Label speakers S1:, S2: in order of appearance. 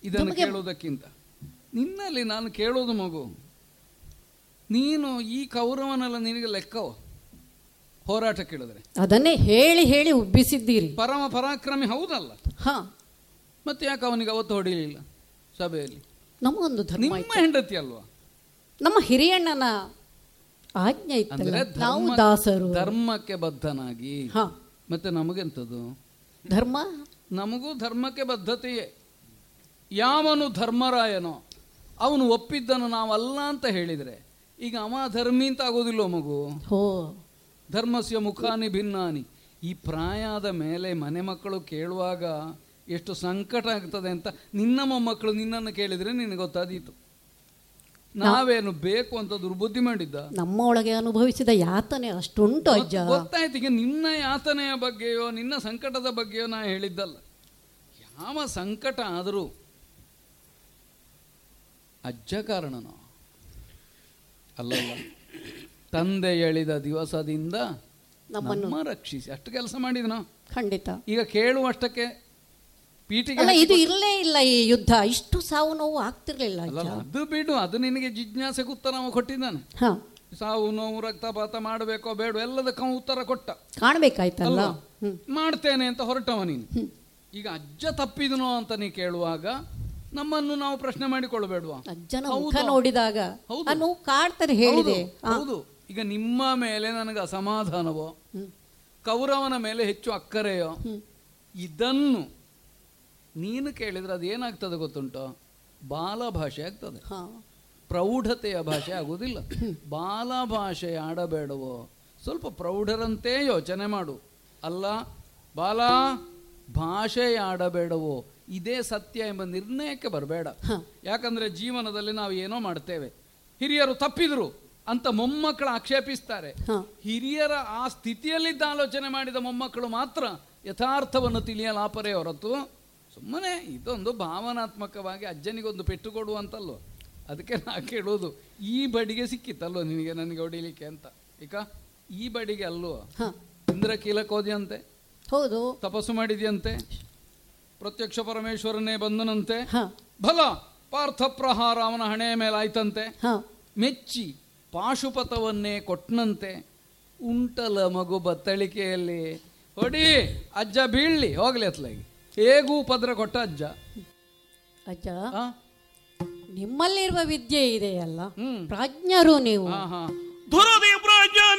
S1: ಇದನ್ನು ಕೇಳುವುದಕ್ಕಿಂತ ನಿನ್ನಲ್ಲಿ ನಾನು ಕೇಳೋದು ಮಗು ನೀನು ಈ ಕೌರವನೆಲ್ಲ ನಿನಗೆ ಲೆಕ್ಕವ ಹೋರಾಟ ಕೇಳಿದ್ರೆ
S2: ಅದನ್ನೇ ಹೇಳಿ ಹೇಳಿ ಉಬ್ಬಿಸಿದ್ದೀರಿ
S1: ಪರಮ ಪರಾಕ್ರಮಿ ಹೌದಲ್ಲ
S2: ಹಾ
S1: ಮತ್ತೆ ಯಾಕೆ ಅವನಿಗೆ ಅವತ್ತು ಹೊಡಿಲಿಲ್ಲ ಸಭೆಯಲ್ಲಿ
S2: ನಮಗೊಂದು ಧರ್ಮ
S1: ನಿಮ್ಮ
S2: ಇತ್ತು.
S1: ಹೆಂಡತಿ ಅಲ್ವಾ
S2: ನಮ್ಮ ಹಿರಿಯಣ್ಣನ ಆಜ್ಞೆ ಇತ್ತಲ್ಲ
S1: ಅಂದ್ರೆ
S2: ನಾವು
S1: ಧರ್ಮ
S2: ದಾಸರು
S1: ಧರ್ಮಕ್ಕೆ ಬದ್ಧನಾಗಿ
S2: ಹಾ
S1: ಮತ್ತೆ ನಮಗೆಂಥದ್ದು
S2: ಧರ್ಮ
S1: ನಮಗೂ ಧರ್ಮಕ್ಕೆ ಬದ್ಧತೆಯೇ ಯಾವನು ಧರ್ಮರಾಯನೋ ಅವನು ಒಪ್ಪಿದ್ದನ್ನು ನಾವಲ್ಲ ಅಂತ ಹೇಳಿದರೆ ಈಗ ಅವ ಧರ್ಮಿ ಅಂತ ಆಗೋದಿಲ್ಲೋ ಮಗು
S2: ಹೋ
S1: ಧರ್ಮಸ್ಯ ಮುಖಾನಿ ಭಿನ್ನಾನಿ ಈ ಪ್ರಾಯ ಆದ ಮೇಲೆ ಮನೆ ಮಕ್ಕಳು ಕೇಳುವಾಗ ಎಷ್ಟು ಸಂಕಟ ಆಗ್ತದೆ ಅಂತ ನಿನ್ನ ಮೊಮ್ಮಕ್ಕಳು ನಿನ್ನನ್ನು ಕೇಳಿದರೆ ನಿನಗೆ ಗೊತ್ತಾದೀತು ನಾವೇನು ಬೇಕು ಅಂತ ದುರ್ಬುದ್ಧಿ ಮಾಡಿದ್ದ
S2: ನಮ್ಮ ಒಳಗೆ ಅನುಭವಿಸಿದ ಯಾತನೆ ಅಷ್ಟುಂಟು ಅಜ್ಜ
S1: ಗೊತ್ತಾಯ್ತು ಈಗ ನಿನ್ನ ಯಾತನೆಯ ಬಗ್ಗೆಯೋ ನಿನ್ನ ಸಂಕಟದ ಬಗ್ಗೆಯೋ ನಾ ಹೇಳಿದ್ದಲ್ಲ ಯಾವ ಸಂಕಟ ಆದರೂ ಅಜ್ಜ ಕಾರಣನೋ ಅಲ್ಲಲ್ಲ ತಂದೆ ಎಳಿದ ದಿವಸದಿಂದ
S2: ನಮ್ಮನ್ನು
S1: ನಮ್ಮ ರಕ್ಷಿಸಿ ಅಷ್ಟು ಕೆಲಸ ಮಾಡಿದ್ನೋ
S2: ಖಂಡಿತ
S1: ಈಗ ಕೇಳುವಷ್ಟಕ್ಕೆ ಪೀಠಿಗೆ
S2: ಅಲ್ಲ ಇದು ಇರಲೇ ಇಲ್ಲ ಈ ಯುದ್ಧ ಇಷ್ಟು ಸಾವು ನೋವು ಆಗ್ತಿರ್ಲಿಲ್ಲ ಅಜ್ಜ
S1: ಅಲ್ಲಲ್ಲ ಅದು ಬಿಡು ಅದು ನಿನಗೆ ಜಿಜ್ಞಾಸೆಗೆ ಉತ್ತರ ಅವ ಕೊಟ್ಟಿದ್ದಾನೆ
S2: ಹಾ
S1: ಸಾವು ನೋವು ರಕ್ತಪಾತ ಮಾಡಬೇಕೋ ಬೇಡ ಎಲ್ಲದಕ್ಕೂ ಅವ ಉತ್ತರ ಕೊಟ್ಟ
S2: ಕಾಣ್ಬೇಕಾಯ್ತಲ್ಲ
S1: ಅಲ್ವಾ?
S2: ಹ್ಮ್
S1: ಮಾಡ್ತೇನೆ ಅಂತ ಹೊರಟವ ನೀನು ಈಗ ಅಜ್ಜ ತಪ್ಪಿದನೋ ಅಂತ ನೀ ಕೇಳುವಾಗ ನಮ್ಮನ್ನು ನಾವು ಪ್ರಶ್ನೆ ಮಾಡಿಕೊಳ್ಳಬೇಡ್ವಾ
S2: ಅಜ್ಜನ
S1: ಹೌದು.
S2: ಮುಖ ನೋಡಿದಾಗ
S1: ಹೌದು.
S2: ಆ ನೋವು ಕಾಡ್ತಾರೆ ಹೇಳಿದೆ
S1: ಹೌದು, ಹೌದು ಈಗ ನಿಮ್ಮ ಮೇಲೆ ನನಗೆ ಅಸಮಾಧಾನವೋ ಕೌರವನ ಮೇಲೆ ಹೆಚ್ಚು ಅಕ್ಕರೆಯೋ ಇದನ್ನು ನೀನು ಕೇಳಿದ್ರೆ ಅದು ಏನಾಗ್ತದೆ ಗೊತ್ತುಂಟೋ ಬಾಲ ಭಾಷೆ ಆಗ್ತದೆ
S2: ಹಾ
S1: ಪ್ರೌಢತೆಯ ಭಾಷೆ ಆಗುವುದಿಲ್ಲ ಬಾಲ ಭಾಷೆ ಆಡಬೇಡವೋ ಸ್ವಲ್ಪ ಪ್ರೌಢರಂತೆ ಯೋಚನೆ ಮಾಡು ಅಲ್ಲ ಬಾಲ ಭಾಷೆ ಆಡಬೇಡವೋ ಇದೇ ಸತ್ಯ ಎಂಬ ನಿರ್ಣಯಕ್ಕೆ ಬರಬೇಡ
S2: ಹ.
S1: ಯಾಕಂದ್ರೆ ಜೀವನದಲ್ಲಿ ನಾವು ಏನೋ ಮಾಡ್ತೇವೆ ಹಿರಿಯರು ತಪ್ಪಿದ್ರು ಅಂತ ಮೊಮ್ಮಕ್ಕಳು ಆಕ್ಷೇಪಿಸ್ತಾರೆ
S2: ಹ.
S1: ಹಿರಿಯರ ಆ ಸ್ಥಿತಿಯಲ್ಲಿದ್ದ ಆಲೋಚನೆ ಮಾಡಿದ ಮೊಮ್ಮಕ್ಕಳು ಮಾತ್ರ ಯಥಾರ್ಥವನ್ನು ತಿಳಿಯಲಾಪರೇ ಹೊರತು ಸುಮ್ಮನೆ ಇದೊಂದು ಭಾವನಾತ್ಮಕವಾಗಿ ಅಜ್ಜನಿಗೊಂದು ಪೆಟ್ಟು ಕೊಡುವಂತಲ್ಲೋ ಅದಕ್ಕೆ ನಾ ಕೇಳೋದು ಈ ಬಡಿಗೆ ಸಿಕ್ಕಿತ್ತಲ್ಲೋ ನಿನಗೆ ನನಗೆ ಹೊಡಿಲಿಕ್ಕೆ ಅಂತ ಈಗ ಈ ಬಡಿಗೆ ಅಲ್ಲೋ
S2: ಹ.
S1: ಇಂದ್ರ ಕೀಲಕೋದಿಯಂತೆ
S2: ಹೌದು
S1: ತಪಸ್ಸು ಮಾಡಿದ್ಯಂತೆ ಪ್ರತ್ಯಕ್ಷ ಪರಮೇಶ್ವರನೇ ಬಂದನಂತೆ
S2: ಹ
S1: ಬಲ ಪಾರ್ಥ ಪ್ರಹಾರ ಅವನ ಹಣೆಯ ಮೇಲೆ ಆಯ್ತಂತೆ
S2: ಹ
S1: ಮೆಚ್ಚಿ ಪಾಶುಪತವನ್ನೇ ಕೊಟ್ನಂತೆ ಉಂಟಲ ಮಗು ಬತ್ತಳಿಕೆಯಲ್ಲಿ ಹೊಡಿ ಅಜ್ಜ ಬೀಳ್ಲಿ ಹೋಗ್ಲಿ ಅತ್ಲಾಗಿ ಹೇಗೂ ಪದ್ರ ಕೊಟ್ಟ ಅಜ್ಜ
S2: ಅಜ್ಜ
S1: ಆ?
S2: ನಿಮ್ಮಲ್ಲಿರುವ ವಿದ್ಯೆ ಇದೆಯಲ್ಲ
S1: ಹ್ಮ್
S2: ಪ್ರಾಜ್ಞರು ನೀವು
S1: ಹಾ ಹಾ
S3: ಧುರದಿ ಪ್ರಜ್ಞ